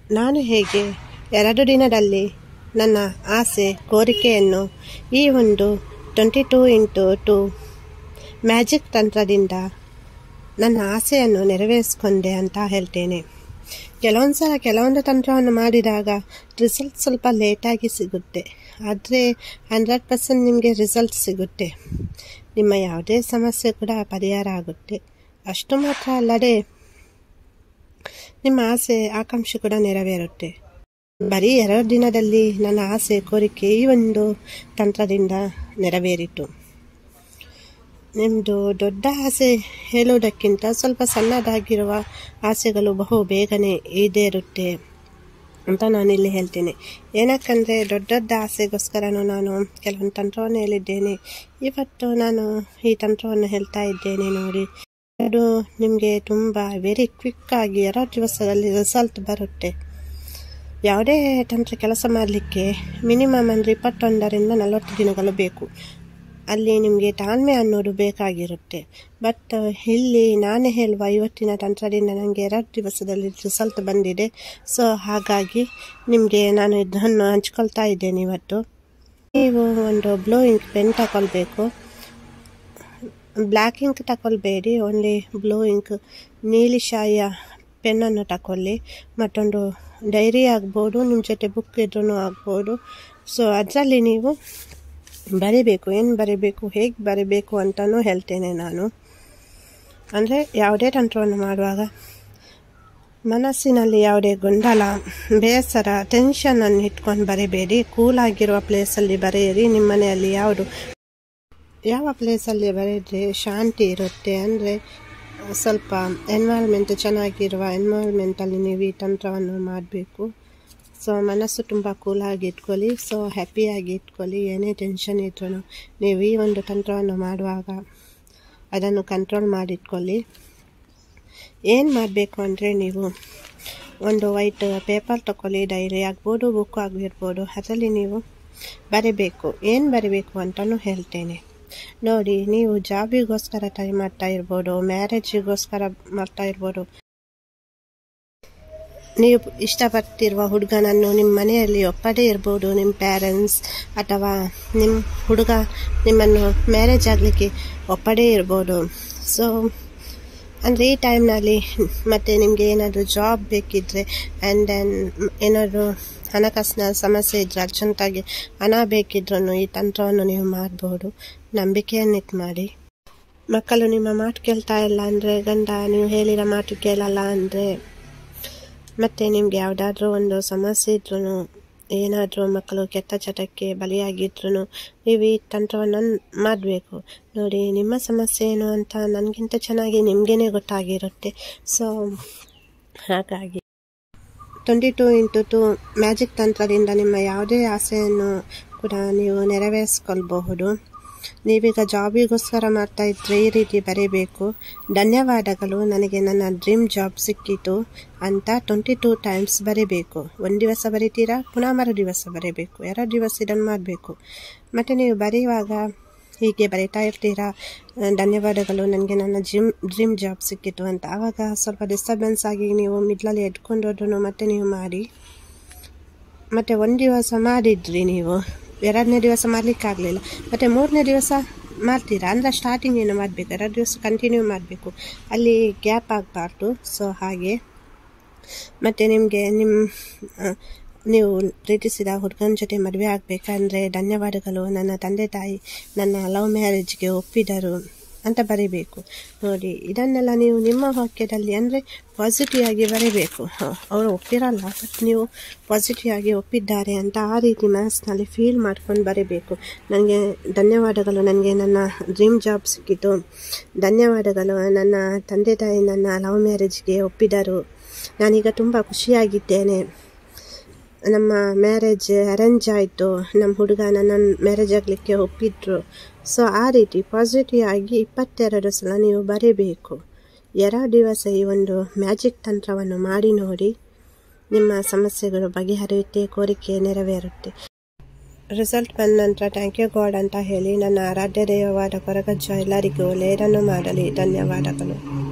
ನಾನು ಹೇಗೆ ಎರಡು ದಿನದಲ್ಲಿ ನನ್ನ ಆಸೆ ಕೋರಿಕೆಯನ್ನು ಈ ಒಂದು twenty two into two magic ತಂತ್ರದಿಂದ ನನ್ನ ಆಸೆಯನ್ನು ನೆರವೇರಿಸ್ಕೊಂಡೆ ಅಂತ ಹೇಳ್ತೇನೆ ಕೆಲವೊಂದು ಸಲ ಕೆಲವೊಂದು ತಂತ್ರವನ್ನು ಮಾಡಿದಾಗ ರಿಸಲ್ಟ್ ಸ್ವಲ್ಪ ಲೇಟಾಗಿ ಸಿಗುತ್ತೆ ಆದರೆ ಹಂಡ್ರೆಡ್ ಪರ್ಸೆಂಟ್ ನಿಮಗೆ ರಿಸಲ್ಟ್ ಸಿಗುತ್ತೆ ನಿಮ್ಮ ಯಾವುದೇ ಸಮಸ್ಯೆ ಕೂಡ ಪರಿಹಾರ ಆಗುತ್ತೆ ಅಷ್ಟು ಮಾತ್ರ ಅಲ್ಲದೆ ನಿಮ್ಮ ಆಸೆ ಆಕಾಂಕ್ಷೆ ಕೂಡ ನೆರವೇರುತ್ತೆ ಬರೀ ಎರಡು ದಿನದಲ್ಲಿ ನನ್ನ ಆಸೆ ಕೋರಿಕೆ ಈ ಒಂದು ತಂತ್ರದಿಂದ ನೆರವೇರಿತು ನಿಮ್ಮದು ದೊಡ್ಡ ಆಸೆ ಹೇಳುವುದಕ್ಕಿಂತ ಸ್ವಲ್ಪ ಸಣ್ಣದಾಗಿರುವ ಆಸೆಗಳು ಬಹು ಬೇಗನೆ ಈಡೇರುತ್ತೆ ಅಂತ ನಾನಿಲ್ಲಿ ಹೇಳ್ತೀನಿ ಏನಕ್ಕಂದರೆ ದೊಡ್ಡ ದೊಡ್ಡ ಆಸೆಗೋಸ್ಕರನೂ ನಾನು ಕೆಲವೊಂದು ತಂತ್ರವನ್ನು ಹೇಳಿದ್ದೇನೆ ಇವತ್ತು ನಾನು ಈ ತಂತ್ರವನ್ನು ಹೇಳ್ತಾ ಇದ್ದೇನೆ ನೋಡಿ ಅದು ನಿಮಗೆ ತುಂಬ ವೆರಿ ಕ್ವಿಕ್ಕಾಗಿ ಎರಡು ದಿವಸದಲ್ಲಿ ರಿಸಲ್ಟ್ ಬರುತ್ತೆ ಯಾವುದೇ ತಂತ್ರ ಕೆಲಸ ಮಾಡಲಿಕ್ಕೆ ಮಿನಿಮಮ್ ಅಂದರೆ ಇಪ್ಪತ್ತೊಂದರಿಂದ ನಲವತ್ತು ದಿನಗಳು ಬೇಕು ಅಲ್ಲಿ ನಿಮಗೆ ತಾಳ್ಮೆ ಅನ್ನೋದು ಬೇಕಾಗಿರುತ್ತೆ ಬಟ್ ಇಲ್ಲಿ ನಾನೇ ಹೇಳುವ ಇವತ್ತಿನ ತಂತ್ರದಿಂದ ನನಗೆ ಎರಡು ದಿವಸದಲ್ಲಿ ರಿಸಲ್ಟ್ ಬಂದಿದೆ ಸೊ ಹಾಗಾಗಿ ನಿಮಗೆ ನಾನು ಇದನ್ನು ಹಂಚ್ಕೊಳ್ತಾ ಇದ್ದೇನೆ ಇವತ್ತು ನೀವು ಒಂದು ಬ್ಲೂ ಇಂಕ್ ಪೆನ್ ತಗೊಳ್ಬೇಕು ಬ್ಲ್ಯಾಕ್ ಇಂಕ್ ತಗೊಳ್ಬೇಡಿ ಓನ್ಲಿ ಬ್ಲೂ ಇಂಕ್ ನೀಲಿ ಶಾಯಿಯ ಪೆನ್ನನ್ನು ತಗೊಳ್ಳಿ ಮತ್ತೊಂದು ಡೈರಿ ಆಗ್ಬೋದು ನಿಮ್ಮ ಜೊತೆ ಬುಕ್ ಇದ್ರೂ ಆಗ್ಬೋದು ಸೊ ಅದರಲ್ಲಿ ನೀವು ಬರಿಬೇಕು ಏನು ಬರಿಬೇಕು ಹೇಗೆ ಬರಿಬೇಕು ಅಂತಲೂ ಹೇಳ್ತೇನೆ ನಾನು ಅಂದರೆ ಯಾವುದೇ ತಂತ್ರವನ್ನು ಮಾಡುವಾಗ ಮನಸ್ಸಿನಲ್ಲಿ ಯಾವುದೇ ಗೊಂದಲ ಬೇಸರ ಟೆನ್ಷನನ್ನು ಇಟ್ಕೊಂಡು ಬರಿಬೇಡಿ ಕೂಲಾಗಿರುವ ಪ್ಲೇಸಲ್ಲಿ ಬರೆಯಿರಿ ನಿಮ್ಮ ಮನೆಯಲ್ಲಿ ಯಾವುದು ಯಾವ ಪ್ಲೇಸಲ್ಲಿ ಬರೆದ್ರೆ ಶಾಂತಿ ಇರುತ್ತೆ ಅಂದರೆ ಸ್ವಲ್ಪ ಎನ್ವೈರ್ಮೆಂಟ್ ಚೆನ್ನಾಗಿರುವ ಎನ್ವೈರ್ಮೆಂಟಲ್ಲಿ ನೀವು ಈ ತಂತ್ರವನ್ನು ಮಾಡಬೇಕು ಸೊ ಮನಸ್ಸು ತುಂಬ ಕೂಲಾಗಿ ಇಟ್ಕೊಳ್ಳಿ ಸೊ ಹ್ಯಾಪಿಯಾಗಿ ಇಟ್ಕೊಳ್ಳಿ ಏನೇ ಟೆನ್ಷನ್ ಇದ್ರೂ ನೀವು ಈ ಒಂದು ತಂತ್ರವನ್ನು ಮಾಡುವಾಗ ಅದನ್ನು ಕಂಟ್ರೋಲ್ ಮಾಡಿಟ್ಕೊಳ್ಳಿ ಏನು ಮಾಡಬೇಕು ಅಂದರೆ ನೀವು ಒಂದು ವೈಟ್ ಪೇಪರ್ ತಗೊಳ್ಳಿ ಡೈರಿ ಆಗ್ಬೋದು ಬುಕ್ ಆಗಿರ್ಬೋದು ಅದರಲ್ಲಿ ನೀವು ಬರಿಬೇಕು ಏನು ಬರಿಬೇಕು ಅಂತಲೂ ಹೇಳ್ತೇನೆ ನೋಡಿ ನೀವು ಜಾಬಿಗೋಸ್ಕರ ಟ್ರೈ ಮಾಡ್ತಾ ಇರ್ಬೋದು ಮ್ಯಾರೇಜಿಗೋಸ್ಕರ ಮಾಡ್ತಾ ಇರ್ಬೋದು ನೀವು ಇಷ್ಟಪಟ್ಟಿರುವ ಹುಡುಗನನ್ನು ನಿಮ್ಮ ಮನೆಯಲ್ಲಿ ಒಪ್ಪದೇ ಇರ್ಬೋದು ನಿಮ್ಮ ಪ್ಯಾರೆಂಟ್ಸ್ ಅಥವಾ ನಿಮ್ಮ ಹುಡುಗ ನಿಮ್ಮನ್ನು ಮ್ಯಾರೇಜ್ ಆಗಲಿಕ್ಕೆ ಒಪ್ಪದೇ ಇರ್ಬೋದು ಸೊ ಅಂದರೆ ಈ ಟೈಮ್ನಲ್ಲಿ ಮತ್ತು ನಿಮಗೆ ಏನಾದರೂ ಜಾಬ್ ಬೇಕಿದ್ದರೆ ಆ್ಯಂಡ್ ದೆನ್ ಏನಾದರೂ ಹಣಕಾಸಿನ ಸಮಸ್ಯೆ ಇದ್ದರೆ ಅರ್ಜೆಂಟಾಗಿ ಹಣ ಬೇಕಿದ್ರೂ ಈ ತಂತ್ರವನ್ನು ನೀವು ಮಾಡ್ಬೋದು ನಂಬಿಕೆಯನ್ನಿಟ್ಟು ಮಾಡಿ ಮಕ್ಕಳು ನಿಮ್ಮ ಮಾತು ಕೇಳ್ತಾ ಇಲ್ಲ ಅಂದರೆ ಗಂಡ ನೀವು ಹೇಳಿರೋ ಮಾತು ಕೇಳಲ್ಲ ಅಂದರೆ ಮತ್ತು ನಿಮಗೆ ಯಾವುದಾದ್ರೂ ಒಂದು ಸಮಸ್ಯೆ ಇದ್ರೂ ಏನಾದರೂ ಮಕ್ಕಳು ಕೆಟ್ಟ ಚಟಕ್ಕೆ ಬಲಿಯಾಗಿದ್ರೂ ನೀವು ಈ ತಂತ್ರವನ್ನು ಮಾಡಬೇಕು ನೋಡಿ ನಿಮ್ಮ ಸಮಸ್ಯೆ ಏನು ಅಂತ ನನಗಿಂತ ಚೆನ್ನಾಗಿ ನಿಮಗೇ ಗೊತ್ತಾಗಿರುತ್ತೆ ಸೊ ಹಾಗಾಗಿ twenty two into two magic ತಂತ್ರದಿಂದ ನಿಮ್ಮ ಯಾವುದೇ ಆಸೆಯನ್ನು ಕೂಡ ನೀವು ನೆರವೇರಿಸ್ಕೊಳ್ಬಹುದು ನೀವೀಗ ಜಾಬಿಗೋಸ್ಕರ ಮಾಡ್ತಾ ಇದ್ರೆ ಈ ರೀತಿ ಬರೀಬೇಕು ಧನ್ಯವಾದಗಳು ನನಗೆ ನನ್ನ ಡ್ರೀಮ್ ಜಾಬ್ ಸಿಕ್ಕಿತು ಅಂತ ಟ್ವೆಂಟಿ ಟೂ ಟೈಮ್ಸ್ ಬರೀಬೇಕು ಒಂದು ದಿವಸ ಬರಿತೀರಾ ಪುನಃ ಮರು ದಿವಸ ಬರೀಬೇಕು ಎರಡು ದಿವಸ ಇದನ್ನು ಮಾಡಬೇಕು ಮತ್ತು ನೀವು ಬರೆಯುವಾಗ ಹೀಗೆ ಬರೀತಾ ಇರ್ತೀರಾ ಧನ್ಯವಾದಗಳು ನನಗೆ ನನ್ನ ಜಿಮ್ ಡ್ರೀಮ್ ಜಾಬ್ ಸಿಕ್ಕಿತು ಅಂತ ಆವಾಗ ಸ್ವಲ್ಪ ಡಿಸ್ಟರ್ಬೆನ್ಸ್ ಆಗಿ ನೀವು ಮಿಡ್ಲಲ್ಲಿ ಎದ್ಕೊಂಡೋದ್ರೂ ಮತ್ತೆ ನೀವು ಮಾಡಿ ಮತ್ತು ಒಂದು ದಿವಸ ಮಾಡಿದ್ರಿ ನೀವು ಎರಡನೇ ದಿವಸ ಮಾಡಲಿಕ್ಕಾಗಲಿಲ್ಲ ಮತ್ತು ಮೂರನೇ ದಿವಸ ಮಾಡ್ತೀರಾ ಅಂದರೆ ಸ್ಟಾರ್ಟಿಂಗ್ ಏನು ಮಾಡಬೇಕು ಎರಡು ದಿವಸ ಕಂಟಿನ್ಯೂ ಮಾಡಬೇಕು ಅಲ್ಲಿ ಗ್ಯಾಪ್ ಆಗಬಾರ್ದು ಸೊ ಹಾಗೆ ಮತ್ತು ನಿಮಗೆ ನಿಮ್ಮ ನೀವು ಪ್ರೀತಿಸಿದ ಹುಡುಗನ ಜೊತೆ ಮದುವೆ ಆಗಬೇಕಂದ್ರೆ ಧನ್ಯವಾದಗಳು ನನ್ನ ತಂದೆ ತಾಯಿ ನನ್ನ ಲವ್ ಮ್ಯಾರೇಜ್ಗೆ ಒಪ್ಪಿದರು ಅಂತ ಬರೀಬೇಕು ನೋಡಿ ಇದನ್ನೆಲ್ಲ ನೀವು ನಿಮ್ಮ ವಾಕ್ಯದಲ್ಲಿ ಅಂದರೆ ಪಾಸಿಟಿವ್ ಆಗಿ ಬರೀಬೇಕು ಅವರು ಒಪ್ಪಿರಲ್ಲ ಬಟ್ ನೀವು ಪಾಸಿಟಿವ್ ಆಗಿ ಒಪ್ಪಿದ್ದಾರೆ ಅಂತ ಆ ರೀತಿ ಮನಸ್ಸಿನಲ್ಲಿ ಫೀಲ್ ಮಾಡ್ಕೊಂಡು ಬರೀಬೇಕು ನನಗೆ ಧನ್ಯವಾದಗಳು ನನಗೆ ನನ್ನ ಡ್ರೀಮ್ ಜಾಬ್ ಸಿಕ್ಕಿತು ಧನ್ಯವಾದಗಳು ನನ್ನ ತಂದೆ ತಾಯಿ ನನ್ನ ಲವ್ ಮ್ಯಾರೇಜ್ಗೆ ಒಪ್ಪಿದರು ನಾನೀಗ ತುಂಬ ಖುಷಿಯಾಗಿದ್ದೇನೆ ನಮ್ಮ ಮ್ಯಾರೇಜ್ ಅರೇಂಜ್ ಆಯಿತು ನಮ್ಮ ಹುಡುಗ ನನ್ನ ಮ್ಯಾರೇಜ್ ಆಗಲಿಕ್ಕೆ ಒಪ್ಪಿದ್ರು ಸೊ ಆ ರೀತಿ ಪಾಸಿಟಿವ್ ಆಗಿ ಇಪ್ಪತ್ತೆರಡು ಸಲ ನೀವು ಬರೀಬೇಕು ಎರಡು ದಿವಸ ಈ ಒಂದು ಮ್ಯಾಜಿಕ್ ತಂತ್ರವನ್ನು ಮಾಡಿ ನೋಡಿ ನಿಮ್ಮ ಸಮಸ್ಯೆಗಳು ಬಗೆಹರಿಯುತ್ತೆ ಕೋರಿಕೆ ನೆರವೇರುತ್ತೆ ರಿಸಲ್ಟ್ ಬಂದ ನಂತರ ಥ್ಯಾಂಕ್ ಯು ಗಾಡ್ ಅಂತ ಹೇಳಿ ನನ್ನ ಆರಾಧ್ಯ ದೈವವಾದ ಕೊರಗಜ್ಜ ಎಲ್ಲರಿಗೂ ಒಳ್ಳೆಯದನ್ನು ಮಾಡಲಿ ಧನ್ಯವಾದಗಳು